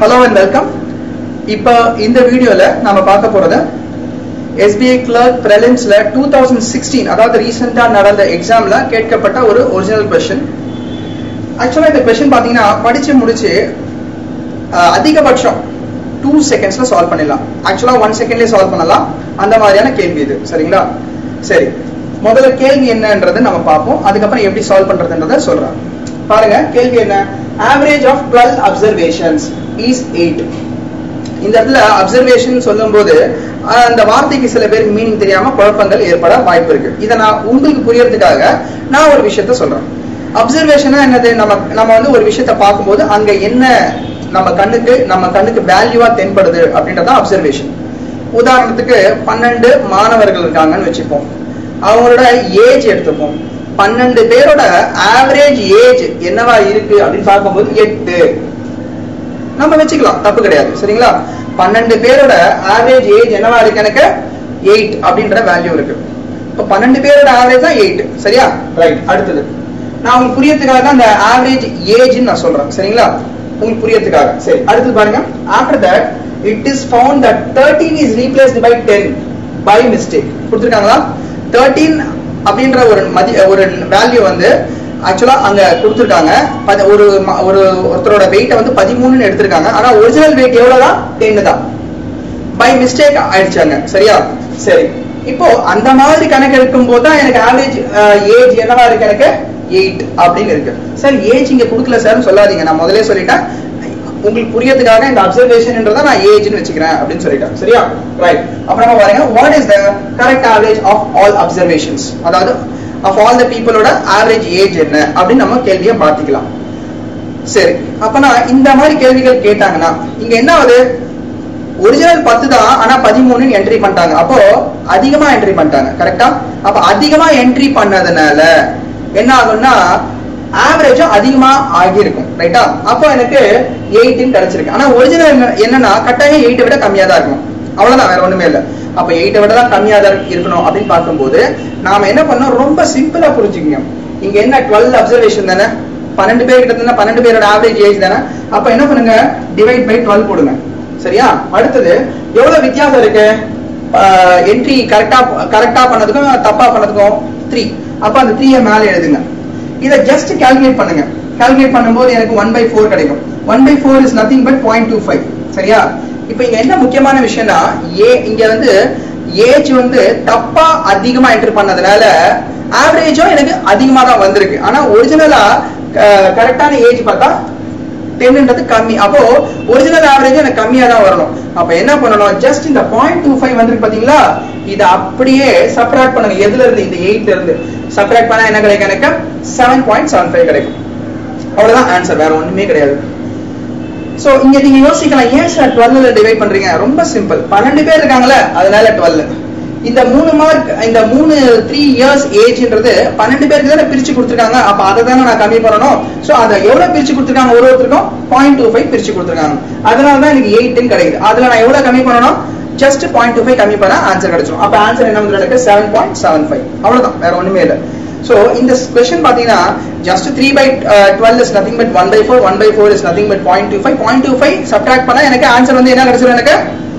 hello and welcome இப்போ இந்த வீடியோல நாம பார்க்க போறது எஸ்பிஐ கிளர்க் பிரெலிம்ஸ்ல டூ தௌசண்ட் சிக்ஸ்டீன் அதாவது ரீசெண்டா நடந்த எக்ஸாம்ல கேட்கப்பட்ட ஒரு ஒரிஜினல் கொஸ்டின் ஆக்சுவலா இந்த கொஸ்டின் பாத்தீங்கன்னா படிச்சு முடிச்சு அஹ், அதிகபட்சம் டூ செகண்ட்ஸ்ல சால்வ் பண்ணிடலாம் ஆக்சுவலா ஒன் செகண்ட்லயே சால்வ் பண்ணலாம் அந்த மாதிரியான கேள்வி இது சரிங்களா சரி முதல்ல கேள்வி என்னன்றது நம்ம பார்ப்போம் அதுக்கப்புறம் எப்படி சால்வ் பண்றதுன்றத சொல்றேன் பாருங்க கேள்வி என்ன average of twelve observations is eight இந்த இடத்துல அப்சர்வேஷன் சொல்லும்போது அஹ், அந்த வார்த்தைக்கு சில பேருக்கு மீனிங் தெரியாம குழப்பங்கள் ஏற்பட வாய்ப்பு இருக்கு இதை நான் உங்களுக்கு புரியறதுக்காக நான் ஒரு விஷயத்த சொல்றேன் அப்சர்வேஷனா என்னது நம்ம நம்ம வந்து ஒரு விஷயத்த பார்க்கும்போது அங்க என்ன நம்ம கண்ணுக்கு நம்ம கண்ணுக்கு வேல்யூவா தென்படுது அப்படின்றதான் அப்சர்வேஷன் உதாரணத்துக்கு பன்னெண்டு மாணவர்கள் இருக்காங்கன்னு வச்சுப்போம் அவங்களோட ஏஜ் எடுத்துப்போம் பன்னெண்டு பேரோட ஆவரேஜ் ஏஜ் என்னவா இருக்கு அப்படின்னு பார்க்கும்போது எட்டு நம்ம வச்சுக்கலாம் தப்பு கிடையாது சரிங்களா பன்னெண்டு பேரோட ஆவரேஜ் ஏஜ் என்னவா இருக்கு எனக்கு எயிட் அப்படின்ற வேல்யூ இருக்கு இப்போ பன்னெண்டு பேரோட ஆவரேஜ் தான் எயிட் சரியா ரைட் அடுத்தது நான் உங்களுக்கு புரியறதுக்காக தான் அந்த ஆவரேஜ் ஏஜ் நான் சொல்றேன் சரிங்களா உங்களுக்கு புரியறதுக்காக சரி அடுத்து பாருங்க after that it is found that thirteen is replaced by ten by mistake கொடுத்துருக்காங்களா தேர்ட்டீன் அப்படின்ற ஒரு மதி ஒரு வேல்யூ வந்து ஆக்சுவலா அங்க கொடுத்துருக்காங்க பதி- ஒரு ம- ஒரு ஒருத்தரோட வெயிட்டை வந்து பதிமூணுன்னு எடுத்திருக்காங்க ஆனா ஒரிஜினல் வெயிட் எவ்வளவுதான் டென்னு தான் பை மிஸ்டேக் ஆயிடுச்சாங்க சரியா சரி இப்போ அந்த மாதிரி கணக்கு எடுக்கும் போது தான் எனக்கு ஆவரேஜ் ஏஜ் என்னவா இருக்கு எனக்கு எயிட் அப்படின்னு இருக்கு சார் ஏஜ் இங்க கொடுக்கல சார்னு சொல்லாதீங்க நான் முதல்ல சொல்லிட்டேன் உங்களுக்கு புரியறதுக்காக இந்த அப்சர்வேஷன்ன்றத நான் ஏஜ்னு வச்சுக்கிறேன் அப்படின்னு சொல்லிட்டேன் சரியா ரைட் அப்புறமா பாருங்க what is the correct average of all observations அதாவது ஆஃப் ஆல் த பீப்புளோட ஆவரேஜ் ஏஜ் என்ன அப்படின்னு நம்ம கேள்வியை மாத்திக்கலாம் சரி அப்பனா இந்த மாதிரி கேள்விகள் கேட்டாங்கன்னா இங்க என்ன ஆகுது ஒரிஜினல் பத்து தான் ஆனா பதிமூணு என்ட்ரி பண்ணிட்டாங்க அப்போ அதிகமா என்ட்ரி பண்ணிட்டாங்க கரெக்டா அப்ப அதிகமா என்ட்ரி பண்ணதுனால என்ன ஆகும்னா ஆவரேஜும் அதிகமா ஆகியிருக்கும் ரைட்டா அப்போ எனக்கு எயிட்டின் கிடைச்சிருக்கு ஆனா ஒரிஜினல் என்னன்னா கட்டாயம் எயிட்டை விட கம்மியா தான் இருக்கும் அவ்வளவுதான் வேற ஒண்ணுமே இல்ல அப்ப எயிட்டை விட தான் கம்மியா தான் இருக்கணும் அப்படின்னு பார்க்கும்போது நாம என்ன பண்ணோம் ரொம்ப சிம்பிளா புரிஞ்சுக்கணும் இங்க என்ன டுவெல் அப்சர்வேஷன் தானே பன்னெண்டு பேர் கிட்ட இருந்தா பன்னெண்டு பேரோட ஆவரேஜ் ஏஜ் தானே அப்ப என்ன பண்ணுங்க டிவைட் பை டுவெல் போடுங்க சரியா அடுத்தது எவ்வளவு வித்தியாசம் இருக்கு என்ட்ரி கரெக்டா கரெக்டா பண்ணதுக்கும் தப்பா பண்ணதுக்கும் த்ரீ அப்ப அந்த த்ரீயை மேல எழுதுங்க இதை ஜஸ்ட் கால்குலேட் பண்ணுங்க கால்குலேட் பண்ணும்போது எனக்கு ஒன் பை ஃபோர் கிடைக்கும் one by four is nothing but point two five சரியா இப்போ இங்க என்ன முக்கியமான விஷயம்னா ஏ இங்க வந்து ஏஜ் வந்து தப்பா அதிகமா என்டர் பண்ணதுனால ஆவரேஜும் எனக்கு அதிகமா தான் வந்திருக்கு ஆனா ஒரிஜினலா கரெக்டான ஏஜ் பார்த்தா டென்ன்றது கம்மி அப்போ ஒரிஜினல் ஆவரேஜ் எனக்கு கம்மியா தான் வரணும் அப்ப என்ன பண்ணணும் ஜஸ்ட் இந்த பாயிண்ட் டூ ஃபைவ் வந்திருக்கு பாத்தீங்களா இதை அப்படியே சப்ராக்ட் பண்ணுங்க எதுல இருந்து இந்த எயிட்ல இருந்து சப்ராக்ட் பண்ணா என்ன கிடைக்கும் எனக்கு செவன் பாயிண்ட் செவன் ஃபைவ் கிடைக்கும் அவ்வளவுதான் ஆன்சர் வேற ஒண்ணுமே கிடையாது சோ இங்க நீங்க யோசிக்கலாம் ஏன் சார் டுவெல்ல டிவைட் பண்றீங்க ரொம்ப சிம்பிள் பன்னெண்டு பேர் இருக்காங்கல்ல அதனால டுவெல் இந்த மூணு மார்க் இந்த மூணு த்ரீ இயர்ஸ் ஏஜ்ன்றது பன்னெண்டு பேருக்கு தானே பிரிச்சு கொடுத்துருக்காங்க அப்ப அதை தானே நான் கம்மி பண்ணணும் சோ அதை எவ்வளவு பிரிச்சு கொடுத்துருக்காங்க ஒரு ஒருத்தருக்கும் பாயிண்ட் டூ ஃபைவ் பிரிச்சு கொடுத்துருக்காங்க அதனால தான் எனக்கு எயிட்னு கிடைக்குது அதுல நான் எவ்வளவு கம்மி பண்ணணும் ஜஸ்ட் பாயிண்ட் டூ ஃபைவ் கம்மி பண்ணா ஆன்சர் கிடைச்சிடும் அப்ப ஆன்சர் என்ன வந்து எனக்கு செவன் பாயிண்ட் செவன் ஃபைவ் அவ்வளவுதான் வேற ஒண்ணுமே இல்லை சோ இந்த கொஸ்டின் பாத்தீங்கன்னா just three by twelve is nothing but one by four one by four is nothing but point two five point two five subtract பண்ணா எனக்கு ஆன்சர் வந்து என்ன கிடைச்சிடும் எனக்கு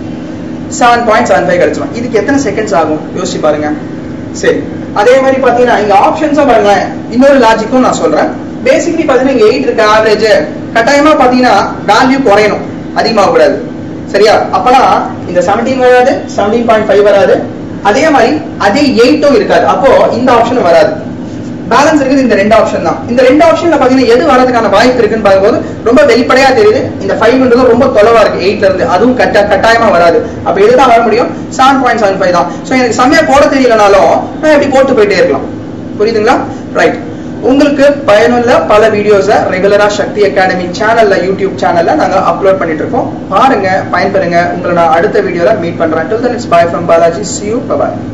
செவன் பாயிண்ட் செவன் ஃபைவ் கிடைச்சிடும் இதுக்கு எத்தனை செகண்ட்ஸ் ஆகும் யோசிச்சு பாருங்க சரி அதே மாதிரி பாத்தீங்கன்னா இங்க ஆப்ஷன்ஸும் பாருங்களேன் இன்னொரு லாஜிக்கும் நான் சொல்றேன் பேசிக்கலி பாத்தீங்கன்னா இங்க எயிட் இருக்கு ஆவரேஜ் கட்டாயமா பாத்தீங்கன்னா வேல்யூ குறையணும் அதிகமாக கூடாது சரியா அப்பனா இந்த செவன்டீன் வராது செவன்டீன் பாயிண்ட் ஃபைவ் வராது அதே மாதிரி அதே எயிட்டும் இருக்காது அப்போ இந்த ஆப்ஷன் வராது பேலன்ஸ் இருக்குது இந்த ரெண்டு ஆப்ஷன் தான் இந்த ரெண்டு ஆப்ஷன்ல பாத்தீங்கன்னா எது வரதுக்கான வாய்ப்பு இருக்குன்னு பார்க்கும்போது ரொம்ப வெளிப்படையா தெரியுது இந்த ஃபைவ்ன்றது ரொம்ப தொலைவா இருக்கு எயிட்ல இருந்து அதுவும் கட்ட கட்டாயமா வராது அப்ப இதுதான் வர முடியும் செவன் பாயிண்ட் செவன் ஃபைவ் தான் ஸோ எனக்கு செம்மையா போட தெரியலனாலும் நான் இப்படி போட்டு போயிட்டே இருக்கலாம் புரியுதுங்களா ரைட் உங்களுக்கு பயனுள்ள பல வீடியோஸை ரெகுலரா சக்தி அகாடமி சேனல்ல யூடியூப் சேனல்ல நாங்க அப்லோட் பண்ணிட்டு இருக்கோம் பாருங்க பயன்பெறுங்க உங்களை நான் அடுத்த வீடியோல மீட் பண்றேன் till then it's bye from Balaji see you bye bye